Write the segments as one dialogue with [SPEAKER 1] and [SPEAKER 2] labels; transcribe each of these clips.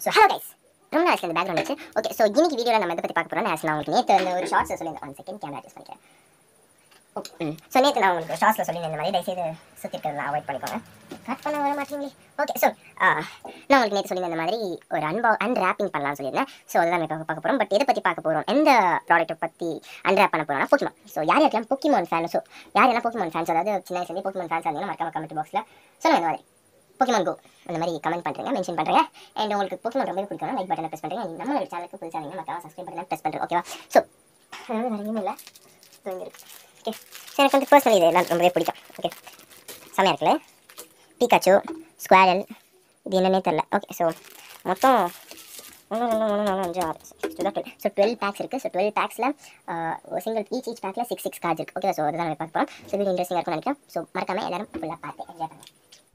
[SPEAKER 1] So hello guys ரொம்ப நாள் இந்த பேக்ரவுண்ட் வச்சு ஓகே ஸோ இன்னைக்கு வீடியோவில் நம்ம எதை பற்றி பார்க்க போகிறோம் நான் உங்களுக்கு நேற்று அந்த ஒரு ஷார்ட்ஸில் சொல்லியிருந்தேன் ஒன் செகண்ட் கேமரா அட்ஜஸ்ட் பண்ணிக்கிறேன் ஓகே ஸோ நேற்று நான் உங்களுக்கு ஷார்ட்ஸில் சொல்லியிருந்தேன் இந்த மாதிரி தயவுசெய்து சுற்றி இருக்கிறதெல்லாம் அவாய்ட் பண்ணிக்கோங்க கட் பண்ண வர மாட்டீங்களே ஓகே ஸோ நான் உங்களுக்கு நேற்று சொல்லியிருந்த இந்த மாதிரி ஒரு அன்பா அன்ராப்பிங் பண்ணலாம்னு சொல்லியிருந்தேன் ஸோ அதுதான் நம்ம பார்க்க போகிறோம் பட் எதை பற்றி பார்க்க போகிறோம் எந்த ப்ராடக்ட்டை பற்றி அன்ராப் பண்ண போகிறோம்னா போக்கிமான் ஸோ யார் யாருக்கெல்லாம் போக்கிமான் ஃபேன் ஸோ யார் யாரெல்லாம் போக்கிமான் ஃபேன்ஸ் அதாவது சின்ன வயசுலேயே போக்கிமான் ஃபேன்ஸ் இருந்தீங்கன்னா மறக்காம கமெண்ட் பாக்ஸில் சொல்லுங்கள் இந்த மாதிரி போக்கிமான் கோ அந்த மாதிரி கமெண்ட் பண்ணுறேங்க மென்ஷன் பண்ணுறேன் அண்ட் உங்களுக்கு போக்கிமான் ரொம்ப பிடிக்கும் லைக் பட்டனை ப்ரெஸ் பண்ணுறேன் நம்ம சேனலுக்கு புதுசாக இருந்தீங்க மறக்காம சப்ஸ்கிரைப் பட்டனை ப்ரெஸ் பண்ணுறேன் ஓகேவா ஸோ அதாவது வேறு எதுவுமே இல்லை ஸோ இங்கே இருக்கு ஓகே ஸோ எனக்கு வந்து பர்சனல் இது எல்லாம் ரொம்பவே பிடிக்கும் ஓகே செம்மையாக இருக்குல்ல பீக்காச்சோ ஸ்குவாரல் இது என்னன்னே தெரில ஓகே ஸோ மொத்தம் ஒன்று ஒன்று ஒன்று நாலு அஞ்சு ஆறு டுவெல் ஸோ டுவெல் பேக்ஸ் இருக்குது ஸோ டுவெல் பேக்ஸில் சிங்கிள் ஈச் ஈச் பேக்கில் சிக்ஸ் சிக்ஸ் கார்டு இருக்குது ஓகே ஸோ அதுதான் நம்ம பார்க்க போகிறோம் ஸோ வீடியோ இன்ட்ரெஸ்டிங்காக இருக்கும்னு நினைக்கிறேன் ஸோ மறக்காம எல்லாரும் ஃபுல்லாக பார்த்து என்ஜாய் பண்ணுங்கள்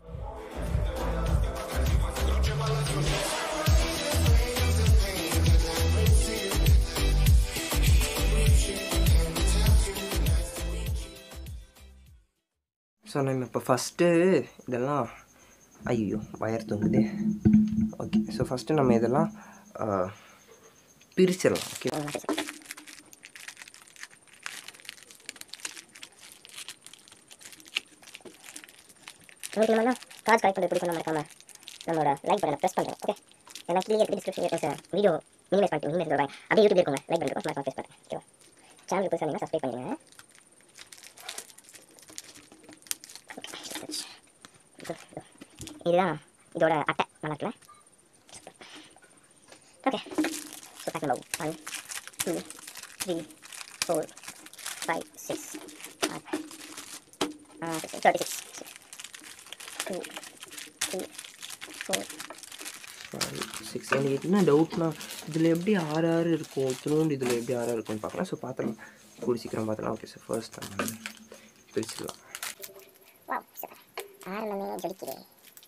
[SPEAKER 2] ஸோ நம்ம இப்போ ஃபஸ்ட்டு இதெல்லாம் ஐயோ வயர் தொங்குது ஓகே ஸோ ஃபஸ்ட்டு நம்ம இதெல்லாம் ஆ, பிரிச்சிடலாம் ஓகே
[SPEAKER 1] உங்களுக்கு நம்ம கார்டு கலெக்ட் பண்ணி பிடிக்கணும் மறக்காம நம்மளோட லைக் பட்டனை ப்ரெஸ் பண்ணுறேன் ஓகே ஏன்னா கீழே இருக்க டிஸ்கிரிப்ஷன் வீடியோ மினிமைஸ் பண்ணிட்டு மினிமைஸ் சொல்கிறேன் அப்படியே யூடியூப் இருக்குங்க லைக் பண்ணிட்டு மறக்காம ப்ரெஸ் பண்ணுறேன் ஓகேவா சேனலுக்கு புதுசாக நீங்கள் சப்ஸ்கிரைப் பண்ணிடுங்க Okay, இதுதான் இதோட அட்டை நல்லா இருக்குல்ல okay so pack number one two three four five six thirty six two three four
[SPEAKER 2] six எனக்கு என்ன டவுட்னா இதில் எப்படி ஆறு ஆறு இருக்கும் இத்தினோண்டு இதில் எப்படி ஆறு ஆறு இருக்கும்னு பார்க்கலாம் ஸோ பார்த்துலாம் கூடி சீக்கிரம் பார்த்துலாம் ஓகே சார் ஃபர்ஸ்ட் நம்ம பிரிச்சிடலாம்
[SPEAKER 1] வாவ் சூப்பர் ஆரம்பமே ஜொலிக்கிறேன்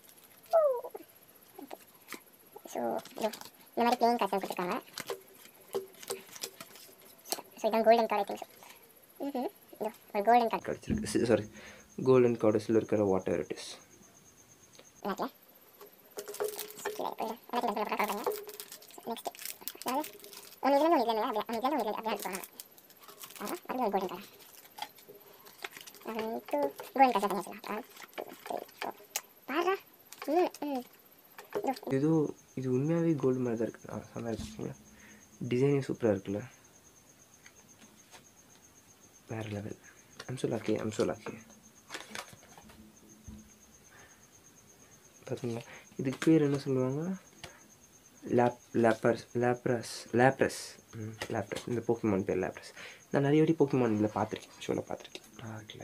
[SPEAKER 1] ஸோ இந்த மாதிரி பிளேயிங் கார்ட்ஸ் கொடுத்துருக்காங்க ஸோ இதான் golden card I think hmm இதோ ஒரு கோல்டன் கார்டு
[SPEAKER 2] கிடச்சிருக்கு சாரி கோல்டன் கார்டஸில் இருக்கிற வாட்டர் இட் இஸ்
[SPEAKER 1] இல்லாட்டியா கீழே போயிடும் எனக்கு இந்த பக்கம் கலப்பாங்க நெக்ஸ்ட் அதாவது ஒன்று இதுல ஒன்று இதுல அப்படியே ஒன்று இதுல ஒன்று இதுல அப்படியே எடுத்துப்பாங்க அதான் அது ஒரு golden card one two golden card தனியாக வச்சுக்கலாம் ஒன் டூ த்ரீ ஃபோர் பாரா ம் ம் இதோ
[SPEAKER 2] ஏதோ இது உண்மையாகவே கோல்டு மாதிரி தான் இருக்குது ஆ செம்மையாக இருக்குங்களா டிசைனே சூப்பராக இருக்குல்ல வேறு level I'm so lucky I'm so lucky பார்த்தீங்களா இதுக்கு பேர் என்ன சொல்லுவாங்க லேப் லேப்பர்ஸ் லேப்ரஸ் லேப்ரஸ் ம் லேப்ரஸ் இந்த போக்கிமான் பேர் லேப்ரஸ் நான் நிறைய வாட்டி போக்கிமான் இதில் பார்த்துருக்கேன் ஷோவில் பார்த்துருக்கேன் பார்க்கல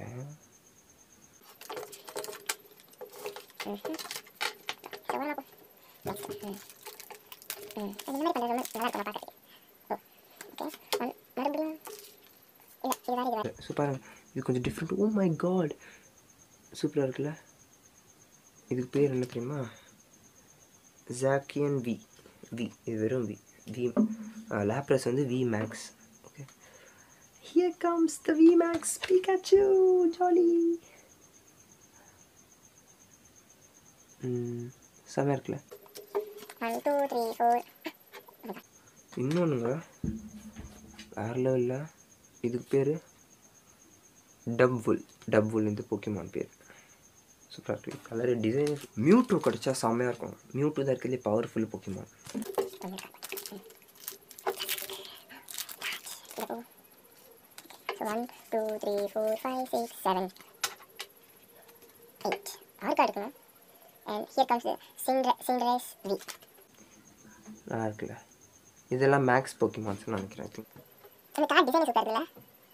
[SPEAKER 1] செவ்வளோ நெக்ஸ்ட் ம் ம் இந்த மாதிரி பண்ணுறது நல்லா இருக்கும் பார்க்கறதுக்கு ஓ ஓகே ஒன் மறுபடியும் இல்லை இது வேறு இது வேறு
[SPEAKER 2] ஸோ பாருங்க இது கொஞ்சம் டிஃப்ரெண்ட் ஓ மை காட் சூப்பராக இருக்குல்ல இதுக்கு பேர் என்ன தெரியுமா ஜாக்கியன் வி வி இது வெறும் வி வி லேப்ரஸ் வந்து V max okay here comes the V max Pikachu jolly செமையாக இருக்குல்ல
[SPEAKER 1] ஒன் டூ த்ரீ ஃபோர்
[SPEAKER 2] இன்னொன்றுங்க வேறு லெவலில் இதுக்கு பேர் டப்வுல் டப்வுல் இந்த போக்கிமான் பேர் சூப்பராக இருக்குது கலர் டிசைன் மியூட்டோ கிடச்சா செம்மையாக இருக்கும் மியூட்டோ தான் இருக்கிறதுலே powerful Pokemon
[SPEAKER 1] one two three four five six seven eight ஆறு கார்டு இருக்குங்க அண்ட் ஹியர் கம்ஸ் சிங்ர சிங்ரஸ் வி
[SPEAKER 2] நல்லா இருக்குல்ல இதெல்லாம் மேக்ஸ் போக்கிமான்ஸ்னு நினைக்கிறேன் I think.
[SPEAKER 1] அந்த கார்டு டிசைன் சூப்பர் இருக்குல்ல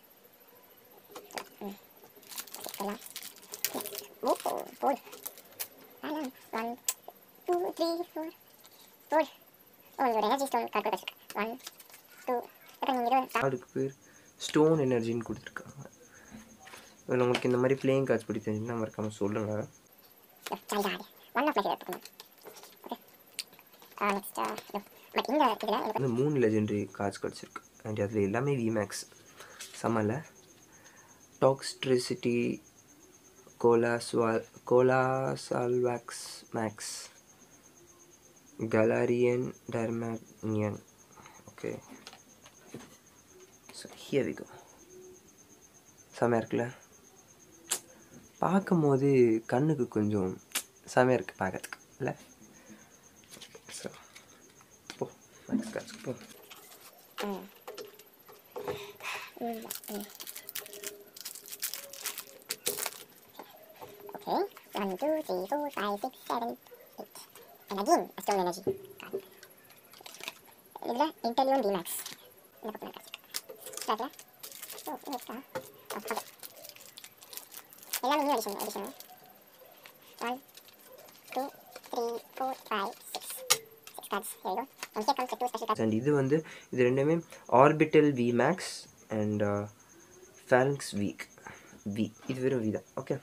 [SPEAKER 1] ம் எல்லாம் ஓ போடு ஒன் டூ த்ரீ ஃபோர் போடு ஓ இது ஒரு எனர்ஜி ஸ்டோன் கார்டு வச்சுருக்கேன் ஒன் டூ அப்புறம் நீங்கள் இது
[SPEAKER 2] அதுக்கு பேர் ஸ்டோன் எனர்ஜின்னு கொடுத்துருக்காங்க இதில் உங்களுக்கு இந்த மாதிரி பிளேயிங் கார்ட்ஸ் பற்றி தெரிஞ்சுன்னா மறக்காமல் சொல்லுங்கள்
[SPEAKER 1] ஜாலியாக ஆடு ஒன் ஆஃப் மைக் எடுத்துக்கணும் ஓகே நெக்ஸ்ட் பட் இந்த இதில் எனக்கு
[SPEAKER 2] வந்து மூணு லெஜெண்டரி கார்ட்ஸ் கிடச்சிருக்கு அண்ட் அதில் எல்லாமே விமேக்ஸ் செம்மல டாக்ஸ்ட்ரிசிட்டி கோலாஸ்வா கோலாசால்வாக்ஸ் max Galarian Darmanian. Okay. So here we go. செமையாக இருக்குல்ல பார்க்கும்போது கண்ணுக்கு கொஞ்சம் செமையாக இருக்குது பார்க்கறதுக்கு இல்லை ஸோ போ நெக்ஸ்ட் கார்ட்ஸ்க்கு போ
[SPEAKER 1] ம் ம் ம் Okay, one, two, three, four, five, six, seven, eight. And again, a stone energy card. இதுல இன்டெலியோன் டிமேக்ஸ் இந்த பக்கம் இருக்கு ஸ்டார்ட்ல ஓ இது இருக்கா ஓகே எல்லாமே new edition edition one two three four five six six cards here you and here comes two special cards
[SPEAKER 2] and இது வந்து இது ரெண்டுமே ஆர்பிட்டல் வி மேக்ஸ் அண்ட் ஃபேலங்ஸ் வீக் வி இது வெறும் வி தான் ஓகே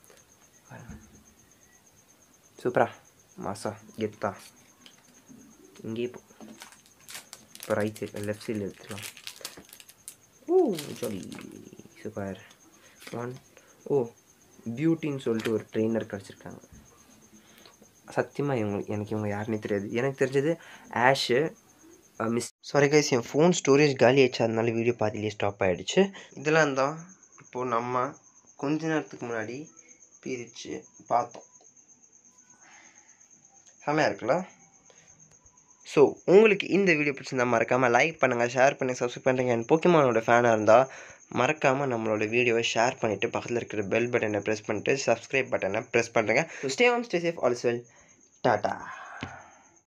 [SPEAKER 2] சூப்பரா மாசா கெத்தா இங்கேயே போ இப்போ ரைட் சைடு லெஃப்ட் சைடில் எடுத்துக்கலாம் ஓ ஜாலி சூப்பர் ஒன் ஓ பியூட்டின்னு சொல்லிட்டு ஒரு ட்ரெயினர் கிடச்சிருக்காங்க சத்தியமாக இவங்க எனக்கு இவங்க யாருன்னே தெரியாது எனக்கு தெரிஞ்சது ஆஷு மிஸ் சாரி கைஸ் என் ஃபோன் ஸ்டோரேஜ் காலி ஆயிடுச்சு அதனால வீடியோ பாதியிலே ஸ்டாப் ஆகிடுச்சு இதெல்லாம் தான் இப்போது நம்ம கொஞ்ச நேரத்துக்கு முன்னாடி பிரித்து பார்த்தோம் செமையாக இருக்குல்ல ஸோ உங்களுக்கு இந்த வீடியோ பிடிச்சிருந்தா மறக்காமல் லைக் பண்ணுங்கள் ஷேர் பண்ணி சப்ஸ்கிரைப் பண்ணுறீங்க அண்ட் போக்கிமானோட ஃபேனாக இருந்தால் மறக்காமல் நம்மளோட வீடியோவை ஷேர் பண்ணிவிட்டு பக்கத்தில் இருக்கிற பெல் பட்டனை ப்ரெஸ் பண்ணிட்டு சப்ஸ்கிரைப் பட்டனை ப்ரெஸ் பண்ணுறேங்க so stay on stay safe also tata